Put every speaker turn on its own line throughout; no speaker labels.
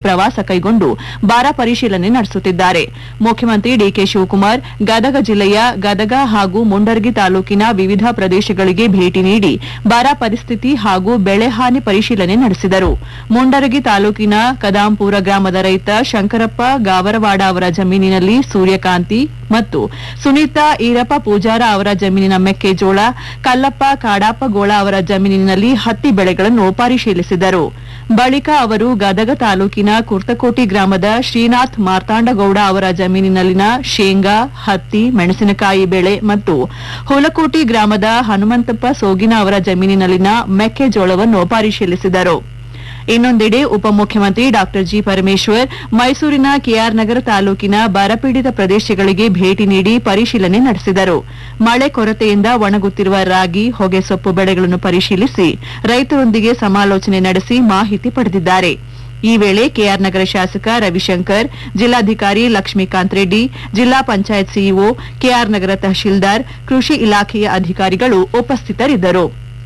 ಪ್ರವಾಸ ಕೈಗೊಂಡು ಬರ ಪರಿಶೀಲನೆ ನಡೆಸುತ್ತಿದ್ದಾರೆ ಮುಖ್ಯಮಂತ್ರಿ ಡಿಕೆ ಶಿವಕುಮಾರ್ ಗದಗ ಜಿಲ್ಲೆಯ ಗದಗ ಹಾಗೂ ಮುಂಡರಗಿ ತಾಲೂಕಿನ ವಿವಿಧ ಪ್ರದೇಶಗಳಿಗೆ ಭೇಟಿ ನೀಡಿ ಬರ ಪರಿಸ್ಥಿತಿ ಹಾಗೂ ಬೆಳೆ ಹಾನಿ ಪರಿಶೀಲನೆ ನಡೆಸಿದರು ಮುಂಡರಗಿ ತಾಲೂಕಿನ ಕದಾಂಪುರ ಗ್ರಾಮದ ರೈತ ಶಂಕರಪ್ಪ ಗಾವರವಾಡ ಅವರ ಜಮೀನಿನಲ್ಲಿ ಸೂರ್ಯಕಾಂತಿ ಮತ್ತು ಸುನೀತಾ ಈರಪ್ಪ ಪೂಜಾರ ಅವರ ಜಮೀನಿನ ಮೆಕ್ಕೆಜೋಳ ಕಲ್ಲಪ್ಪ ಕಾಡಾಪಗೋಳ ಅವರ ಜಮೀನಿನಲ್ಲಿ ಹತ್ತಿ ಬೆಳೆಗಳನ್ನು ಪರಿಶೀಲಿಸಿದರು ಬಳಿಕ ಅವರು ಗದಗ ತಾಲೂಕಿನ ಕುರ್ತಕೋಟಿ ಗ್ರಾಮದ ಶ್ರೀನಾಥ್ ಮಾರ್ತಾಂಡಗೌಡ ಅವರ ಜಮೀನಿನಲ್ಲಿನ ಶೇಂಗಾ ಹತ್ತಿ ಮೆಣಸಿನಕಾಯಿ ಬೆಳೆ ಮತ್ತು ಹುಲಕೋಟಿ ಗ್ರಾಮದ ಹನುಮಂತಪ್ಪ ಸೋಗಿನ ಅವರ ಜಮೀನಿನಲ್ಲಿನ ಮೆಕ್ಕೆಜೋಳವನ್ನು ಪರಿಶೀಲಿಸಿದರು ಇನ್ನೊಂದೆಡೆ ಉಪಮುಖ್ಯಮಂತ್ರಿ ಡಾ ಜಿ ಪರಮೇಶ್ವರ್ ಮೈಸೂರಿನ ಕೆಆರ್ ನಗರ ತಾಲೂಕಿನ ಬರಪೀಡಿತ ಪ್ರದೇಶಗಳಿಗೆ ಭೇಟಿ ನೀಡಿ ಪರಿಶೀಲನೆ ನಡೆಸಿದರು ಮಳೆ ಕೊರತೆಯಿಂದ ಒಣಗುತ್ತಿರುವ ರಾಗಿ ಹೊಗೆಸೊಪ್ಪು ಬೆಳೆಗಳನ್ನು ಪರಿಶೀಲಿಸಿ ರೈತರೊಂದಿಗೆ ಸಮಾಲೋಚನೆ ನಡೆಸಿ ಮಾಹಿತಿ ಪಡೆದಿದ್ದಾರೆ ಈ ವೇಳೆ ಕೆಆರ್ ನಗರ ಶಾಸಕ ರವಿಶಂಕರ್ ಜಿಲ್ಲಾಧಿಕಾರಿ ಲಕ್ಷ್ಮೀಕಾಂತ್ ರೆಡ್ಡಿ ಜಿಲ್ಲಾ ಪಂಚಾಯತ್ ಸಿಇಒ ಕೆಆರ್ ನಗರ ತಹಶೀಲ್ದಾರ್ ಕೃಷಿ ಇಲಾಖೆಯ ಅಧಿಕಾರಿಗಳು ಉಪಸ್ಥಿತರಿದ್ದರು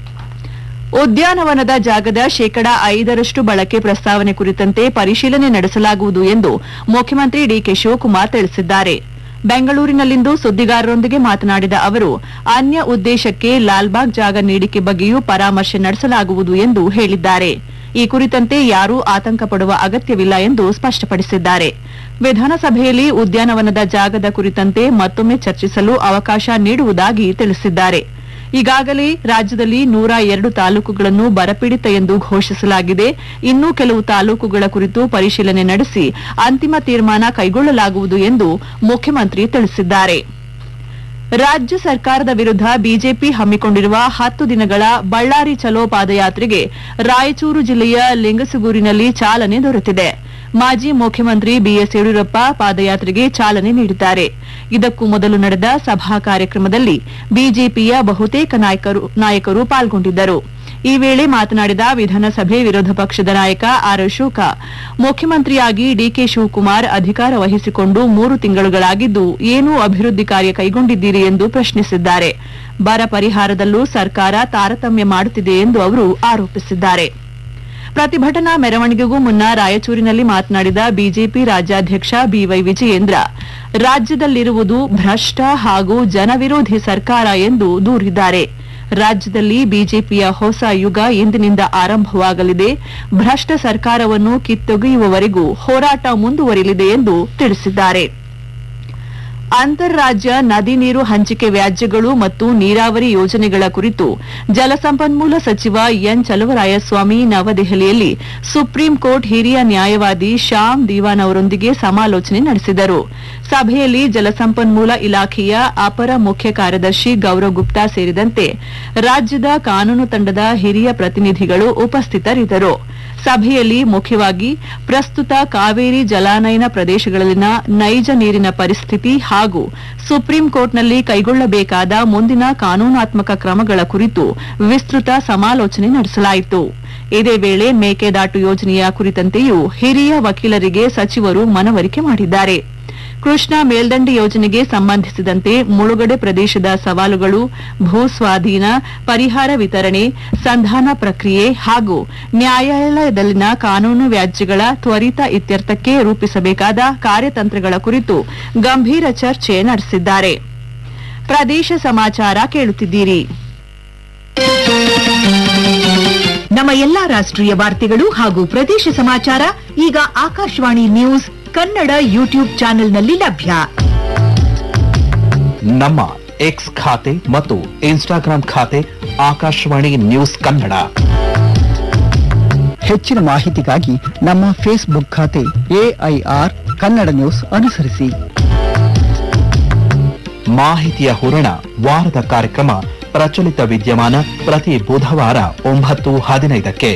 ಉದ್ಯಾನವನದ ಜಾಗದ ಶೇಕಡಾ ಐದರಷ್ಟು ಬಳಕೆ ಪ್ರಸ್ತಾವನೆ ಕುರಿತಂತೆ ಪರಿಶೀಲನೆ ನಡೆಸಲಾಗುವುದು ಎಂದು ಮುಖ್ಯಮಂತ್ರಿ ಡಿಕೆ ಶಿವಕುಮಾರ್ ತಿಳಿಸಿದ್ದಾರೆ ಬೆಂಗಳೂರಿನಲ್ಲಿಂದು ಸುದ್ದಿಗಾರರೊಂದಿಗೆ ಮಾತನಾಡಿದ ಅವರು ಅನ್ಯ ಉದ್ದೇಶಕ್ಕೆ ಲಾಲ್ಬಾಗ್ ಜಾಗ ನೀಡಿಕೆ ಬಗ್ಗೆಯೂ ಪರಾಮರ್ಶೆ ನಡೆಸಲಾಗುವುದು ಎಂದು ಹೇಳಿದ್ದಾರೆ ಈ ಕುರಿತಂತೆ ಯಾರೂ ಆತಂಕ ಪಡುವ ಅಗತ್ಯವಿಲ್ಲ ಎಂದು ಸ್ಪಷ್ಟಪಡಿಸಿದ್ದಾರೆ ವಿಧಾನಸಭೆಯಲ್ಲಿ ಉದ್ಯಾನವನದ ಜಾಗದ ಕುರಿತಂತೆ ಮತ್ತೊಮ್ಮೆ ಚರ್ಚಿಸಲು ಅವಕಾಶ ನೀಡುವುದಾಗಿ ತಿಳಿಸಿದ್ದಾರೆ ಈಗಾಗಲೇ ರಾಜ್ಯದಲ್ಲಿ ನೂರ ಎರಡು ತಾಲೂಕುಗಳನ್ನು ಬರಪೀಡಿತ ಎಂದು ಘೋಷಿಸಲಾಗಿದೆ ಇನ್ನೂ ಕೆಲವು ತಾಲೂಕುಗಳ ಕುರಿತು ಪರಿಶೀಲನೆ ನಡೆಸಿ ಅಂತಿಮ ತೀರ್ಮಾನ ಕೈಗೊಳ್ಳಲಾಗುವುದು ಎಂದು ಮುಖ್ಯಮಂತ್ರಿ ತಿಳಿಸಿದ್ದಾರೆ ರಾಜ್ಯ ಸರ್ಕಾರದ ವಿರುದ್ಧ ಬಿಜೆಪಿ ಹಮ್ಮಿಕೊಂಡಿರುವ ಹತ್ತು ದಿನಗಳ ಬಳ್ಳಾರಿ ಚಲೋ ಪಾದಯಾತ್ರೆಗೆ ರಾಯಚೂರು ಜಿಲ್ಲೆಯ ಲಿಂಗಸುಗೂರಿನಲ್ಲಿ ಚಾಲನೆ ದೊರೆತಿದೆ ಮಾಜಿ ಮುಖ್ಯಮಂತ್ರಿ ಬಿಎಸ್ ಯಡಿಯೂರಪ್ಪ ಪಾದಯಾತ್ರೆಗೆ ಚಾಲನೆ ನೀಡಿದ್ದಾರೆ ಇದಕ್ಕೂ ಮೊದಲು ನಡೆದ ಸಭಾ ಕಾರ್ಯಕ್ರಮದಲ್ಲಿ ಬಿಜೆಪಿಯ ಬಹುತೇಕ ನಾಯಕರು- ನಾಯಕರು ಪಾಲ್ಗೊಂಡಿದ್ದರು ಈ ವೇಳೆ ಮಾತನಾಡಿದ ವಿಧಾನಸಭೆ ವಿರೋಧ ಪಕ್ಷದ ನಾಯಕ ಆರ್ ಅಶೋಕ ಮುಖ್ಯಮಂತ್ರಿಯಾಗಿ ಡಿಕೆ ಶಿವಕುಮಾರ್ ಅಧಿಕಾರ ವಹಿಸಿಕೊಂಡು ಮೂರು ತಿಂಗಳುಗಳಾಗಿದ್ದು ಏನೂ ಅಭಿವೃದ್ಧಿ ಕಾರ್ಯ ಕೈಗೊಂಡಿದ್ದೀರಿ ಎಂದು ಪ್ರಶ್ನಿಸಿದ್ದಾರೆ ಬರ ಪರಿಹಾರದಲ್ಲೂ ಸರ್ಕಾರ ತಾರತಮ್ಯ ಮಾಡುತ್ತಿದೆ ಎಂದು ಅವರು ಆರೋಪಿಸಿದ್ದಾರೆ ಪ್ರತಿಭಟನಾ ಮೆರವಣಿಗೆಗೂ ಮುನ್ನ ರಾಯಚೂರಿನಲ್ಲಿ ಮಾತನಾಡಿದ ಬಿಜೆಪಿ ರಾಜ್ಯಾಧ್ಯಕ್ಷ ಬಿವೈ ವಿಜಯೇಂದ್ರ ರಾಜ್ಯದಲ್ಲಿರುವುದು ಭ್ರಷ್ಟ ಹಾಗೂ ಜನವಿರೋಧಿ ಸರ್ಕಾರ ಎಂದು ದೂರಿದ್ದಾರೆ ರಾಜ್ಯದಲ್ಲಿ ಬಿಜೆಪಿಯ ಹೊಸ ಯುಗ ಇಂದಿನಿಂದ ಆರಂಭವಾಗಲಿದೆ ಭ್ರಷ್ಟ ಸರ್ಕಾರವನ್ನು ಕಿತ್ತೊಗೆಯುವವರೆಗೂ ಹೋರಾಟ ಮುಂದುವರಿಯಲಿದೆ ಎಂದು ತಿಳಿಸಿದ್ದಾರೆ ಅಂತಾರಾಜ್ಯ ನದಿ ನೀರು ಹಂಚಿಕೆ ವ್ಯಾಜ್ಯಗಳು ಮತ್ತು ನೀರಾವರಿ ಯೋಜನೆಗಳ ಕುರಿತು ಜಲಸಂಪನ್ಮೂಲ ಸಚಿವ ಎನ್ ಚಲುವರಾಯಸ್ವಾಮಿ ನವದೆಹಲಿಯಲ್ಲಿ ಸುಪ್ರೀಂ ಕೋರ್ಟ್ ಹಿರಿಯ ನ್ಯಾಯವಾದಿ ಶ್ಯಾಮ್ ದಿವಾನ್ ಅವರೊಂದಿಗೆ ಸಮಾಲೋಚನೆ ನಡೆಸಿದರು ಸಭೆಯಲ್ಲಿ ಜಲಸಂಪನ್ಮೂಲ ಇಲಾಖೆಯ ಅಪರ ಮುಖ್ಯ ಕಾರ್ಯದರ್ಶಿ ಗೌರವ್ ಗುಪ್ತಾ ಸೇರಿದಂತೆ ರಾಜ್ಯದ ಕಾನೂನು ತಂಡದ ಹಿರಿಯ ಪ್ರತಿನಿಧಿಗಳು ಉಪಸ್ಥಿತರಿದ್ದರು ಸಭೆಯಲ್ಲಿ ಮುಖ್ಯವಾಗಿ ಪ್ರಸ್ತುತ ಕಾವೇರಿ ಜಲಾನಯನ ಪ್ರದೇಶಗಳಲ್ಲಿನ ನೈಜ ನೀರಿನ ಪರಿಸ್ಥಿತಿ ಹಾಗೂ ಸುಪ್ರೀಂ ಕೋರ್ಟ್ನಲ್ಲಿ ಕೈಗೊಳ್ಳಬೇಕಾದ ಮುಂದಿನ ಕಾನೂನಾತ್ಮಕ ಕ್ರಮಗಳ ಕುರಿತು ವಿಸ್ತೃತ ಸಮಾಲೋಚನೆ ನಡೆಸಲಾಯಿತು ಇದೇ ವೇಳೆ ಮೇಕೆದಾಟು ಯೋಜನೆಯ ಕುರಿತಂತೆಯೂ ಹಿರಿಯ ವಕೀಲರಿಗೆ ಸಚಿವರು ಮನವರಿಕೆ ಮಾಡಿದ್ದಾರೆ ಕೃಷ್ಣಾ ಮೇಲ್ದಂಡೆ ಯೋಜನೆಗೆ ಸಂಬಂಧಿಸಿದಂತೆ ಮುಳುಗಡೆ ಪ್ರದೇಶದ ಸವಾಲುಗಳು ಭೂ ಸ್ವಾಧೀನ ಪರಿಹಾರ ವಿತರಣೆ ಸಂಧಾನ ಪ್ರಕ್ರಿಯೆ ಹಾಗೂ ನ್ಯಾಯಾಲಯದಲ್ಲಿನ ಕಾನೂನು ವ್ಯಾಜ್ಯಗಳ ತ್ವರಿತ ಇತ್ಯರ್ಥಕ್ಕೆ ರೂಪಿಸಬೇಕಾದ ಕಾರ್ಯತಂತ್ರಗಳ ಕುರಿತು ಗಂಭೀರ ಚರ್ಚೆ ನಡೆಸಿದ್ದಾರೆ ಪ್ರದೇಶ ಸಮಾಚಾರ ಕೇಳುತ್ತಿದ್ದೀರಿ
ನಮ್ಮ ಎಲ್ಲಾ ರಾಷ್ಟ್ರೀಯ ವಾರ್ತೆಗಳು ಹಾಗೂ ಪ್ರದೇಶ ಸಮಾಚಾರ ಈಗ ಆಕಾಶವಾಣಿ ನ್ಯೂಸ್ ಕನ್ನಡ ಯೂಟ್ಯೂಬ್ ಚಾನೆಲ್ನಲ್ಲಿ ಲಭ್ಯ
ನಮ್ಮ ಎಕ್ಸ್ ಖಾತೆ ಮತ್ತು ಇನ್ಸ್ಟಾಗ್ರಾಂ ಖಾತೆ ಆಕಾಶವಾಣಿ ನ್ಯೂಸ್ ಕನ್ನಡ
ಹೆಚ್ಚಿನ ಮಾಹಿತಿಗಾಗಿ ನಮ್ಮ ಫೇಸ್ಬುಕ್ ಖಾತೆ ಎಐಆರ್ ಕನ್ನಡ ನ್ಯೂಸ್ ಅನುಸರಿಸಿ
ಮಾಹಿತಿಯ ಹೂರಣ ವಾರದ ಕಾರ್ಯಕ್ರಮ ಪ್ರಚಲಿತ ವಿದ್ಯಮಾನ ಪ್ರತಿ ಬುಧವಾರ ಒಂಬತ್ತು ಹದಿನೈದಕ್ಕೆ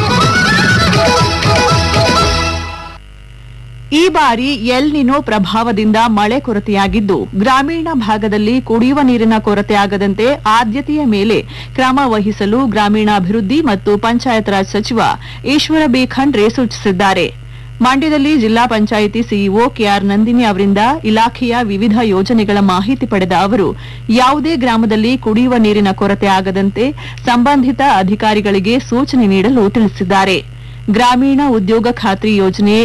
ಈ ಬಾರಿ ಎಲ್ ನಿನೋ ಪ್ರಭಾವದಿಂದ ಮಳೆ ಕೊರತೆಯಾಗಿದ್ದು ಗ್ರಾಮೀಣ ಭಾಗದಲ್ಲಿ ಕುಡಿಯುವ ನೀರಿನ ಕೊರತೆ ಆಗದಂತೆ ಆದ್ಯತೆಯ ಮೇಲೆ ಕ್ರಮ ವಹಿಸಲು ಗ್ರಾಮೀಣಾಭಿವೃದ್ಧಿ ಮತ್ತು ಪಂಚಾಯತ್ ರಾಜ್ ಸಚಿವ ಈಶ್ವರ ಬಿ ಖಂಡ್ರೆ ಸೂಚಿಸಿದ್ದಾರೆ ಮಂಡ್ಯದಲ್ಲಿ ಜಿಲ್ಲಾ ಪಂಚಾಯಿತಿ ಸಿಇಒ ಕೆಆರ್ ನಂದಿನಿ ಅವರಿಂದ ಇಲಾಖೆಯ ವಿವಿಧ ಯೋಜನೆಗಳ ಮಾಹಿತಿ ಪಡೆದ ಅವರು ಯಾವುದೇ ಗ್ರಾಮದಲ್ಲಿ ಕುಡಿಯುವ ನೀರಿನ ಕೊರತೆ ಆಗದಂತೆ ಸಂಬಂಧಿತ ಅಧಿಕಾರಿಗಳಿಗೆ ಸೂಚನೆ ನೀಡಲು ತಿಳಿಸಿದ್ದಾರೆ ಗ್ರಾಮೀಣ ಉದ್ಯೋಗ ಖಾತ್ರಿ ಯೋಜನೆ